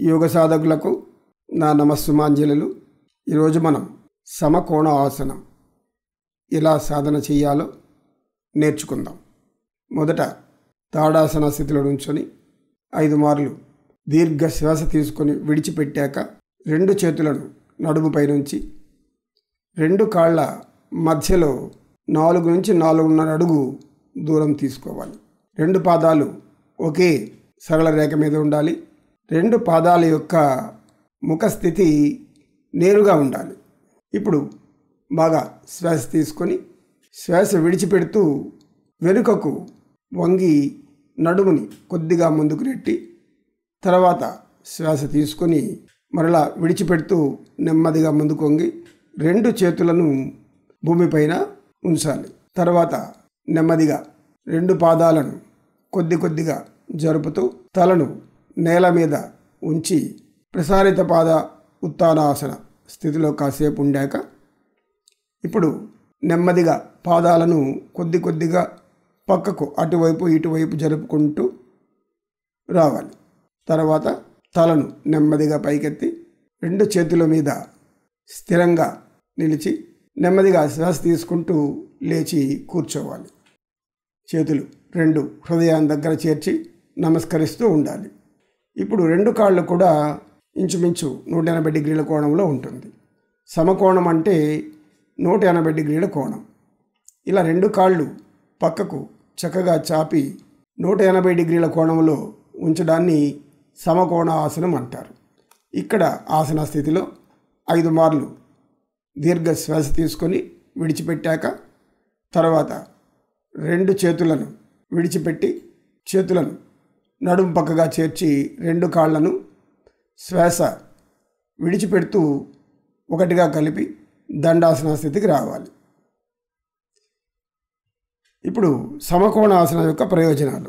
యోగ సాధకులకు నా నమస్సుమాంజలు ఈరోజు మనం సమకోణ ఆసనం ఎలా సాధన చేయాలో నేర్చుకుందాం మొదట తాడాసన స్థితిలో నుంచొని ఐదు మార్లు దీర్ఘ శ్వాస తీసుకొని విడిచిపెట్టాక రెండు చేతులను నడుముపై నుంచి రెండు కాళ్ళ మధ్యలో నాలుగు నుంచి నాలుగున్నర అడుగు దూరం తీసుకోవాలి రెండు పాదాలు ఒకే సరళ రేఖ మీద ఉండాలి రెండు పాదాల యొక్క ముఖ స్థితి నేరుగా ఉండాలి ఇప్పుడు బాగా శ్వాస తీసుకొని శ్వాస విడిచిపెడుతూ వెనుకకు వంగి నడుముని కొద్దిగా ముందుకు నెట్టి తర్వాత శ్వాస తీసుకొని మరలా విడిచిపెడుతూ నెమ్మదిగా ముందుకు వంగి రెండు చేతులను భూమిపైన ఉంచాలి తర్వాత నెమ్మదిగా రెండు పాదాలను కొద్ది కొద్దిగా జరుపుతూ తలను నేల మీద ఉంచి ప్రసారిత పాద ఉత్తానాసన స్థితిలో కాసేపు ఉండాక ఇప్పుడు నెమ్మదిగా పాదాలను కొద్ది కొద్దిగా పక్కకు అటువైపు ఇటువైపు జరుపుకుంటూ రావాలి తర్వాత తలను నెమ్మదిగా పైకెత్తి రెండు చేతుల మీద స్థిరంగా నిలిచి నెమ్మదిగా శ్వాస తీసుకుంటూ లేచి కూర్చోవాలి చేతులు రెండు హృదయాన్ని దగ్గర చేర్చి నమస్కరిస్తూ ఉండాలి ఇప్పుడు రెండు కాళ్ళు కూడా ఇంచుమించు నూట ఎనభై డిగ్రీల కోణంలో ఉంటుంది సమకోణం అంటే నూట ఎనభై డిగ్రీల కోణం ఇలా రెండు కాళ్ళు పక్కకు చక్కగా చాపి నూట ఎనభై డిగ్రీల కోణంలో ఉంచడాన్ని సమకోణ ఆసనం అంటారు ఇక్కడ ఆసన స్థితిలో ఐదు మార్లు దీర్ఘ శ్వాస తీసుకొని విడిచిపెట్టాక తర్వాత రెండు చేతులను విడిచిపెట్టి చేతులను నడుము పక్కగా చేర్చి రెండు కాళ్ళను శ్వాస విడిచిపెడుతూ ఒకటిగా కలిపి దండాసన స్థితికి రావాలి ఇప్పుడు సమకోణ ఆసనం యొక్క ప్రయోజనాలు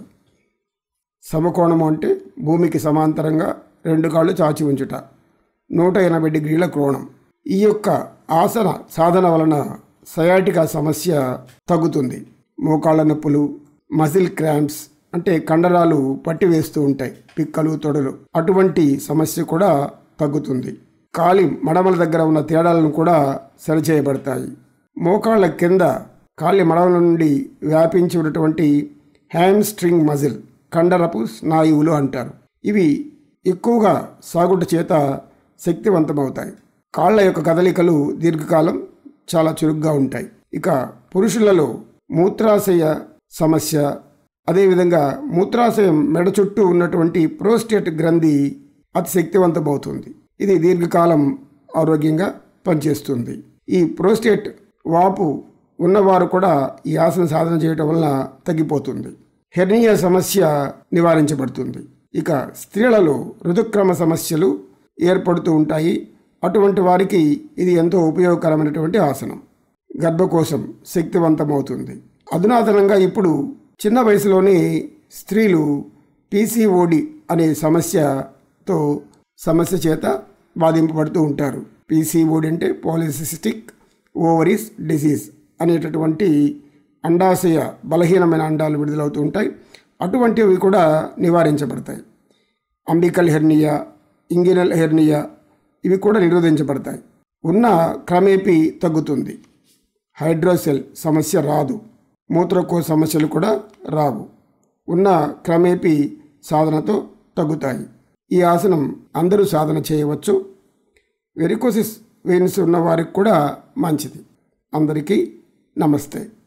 సమకోణం అంటే భూమికి సమాంతరంగా రెండు కాళ్ళు చాచి ఉంచుట నూట ఎనభై డిగ్రీల కోణం ఈ యొక్క ఆసన సాధన వలన సయాటికా సమస్య తగ్గుతుంది మోకాళ్ళ నొప్పులు మజిల్ క్రాంప్స్ అంటే కండరాలు పట్టి వేస్తూ ఉంటాయి పిక్కలు తొడలు అటువంటి సమస్య కూడా తగ్గుతుంది కాలి మడమల దగ్గర ఉన్న తేడాలను కూడా సరిచేయబడతాయి మోకాళ్ళ కింద కాలి మడమల నుండి వ్యాపించి ఉన్నటువంటి హ్యామ్ స్ట్రింగ్ మజిల్ కండరపు స్నాయువులు అంటారు ఇవి ఎక్కువగా సాగుట చేత శక్తివంతమవుతాయి కాళ్ళ యొక్క కదలికలు దీర్ఘకాలం చాలా చురుగ్గా ఉంటాయి ఇక పురుషులలో మూత్రాశయ సమస్య అదేవిధంగా మూత్రాశయం మెడ చుట్టూ ఉన్నటువంటి ప్రోస్టేట్ గ్రంథి అతి శక్తివంతమవుతుంది ఇది దీర్ఘకాలం ఆరోగ్యంగా పనిచేస్తుంది ఈ ప్రోస్టేట్ వాపు ఉన్నవారు కూడా ఈ ఆసన సాధన చేయటం వలన తగ్గిపోతుంది హెర్నియా సమస్య నివారించబడుతుంది ఇక స్త్రీలలో ఋతుక్రమ సమస్యలు ఏర్పడుతూ ఉంటాయి అటువంటి వారికి ఇది ఎంతో ఉపయోగకరమైనటువంటి ఆసనం గర్భకోశం శక్తివంతమవుతుంది అధునాతనంగా ఇప్పుడు చిన్న వయసులోనే స్త్రీలు పీసీఓడి అనే సమస్యతో సమస్య చేత బాధింపబడుతూ ఉంటారు పీసీఓడి అంటే పాలిసిస్టిక్ ఓవరీస్ డిసీజ్ అనేటటువంటి అండాశయ బలహీనమైన అండాలు విడుదలవుతూ ఉంటాయి అటువంటివి కూడా నివారించబడతాయి అంబికల్ హెర్నియా ఇంగినల్ హెర్నియా ఇవి కూడా నిరోధించబడతాయి ఉన్న క్రమేపీ తగ్గుతుంది హైడ్రోసెల్ సమస్య రాదు మూత్రకో సమస్యలు కూడా రావు ఉన్న క్రమేపీ సాధనతో తగ్గుతాయి ఈ ఆసనం అందరూ సాధన చేయవచ్చు వెరికోసిస్ వెయిన్స్ ఉన్న వారికి కూడా మంచిది అందరికీ నమస్తే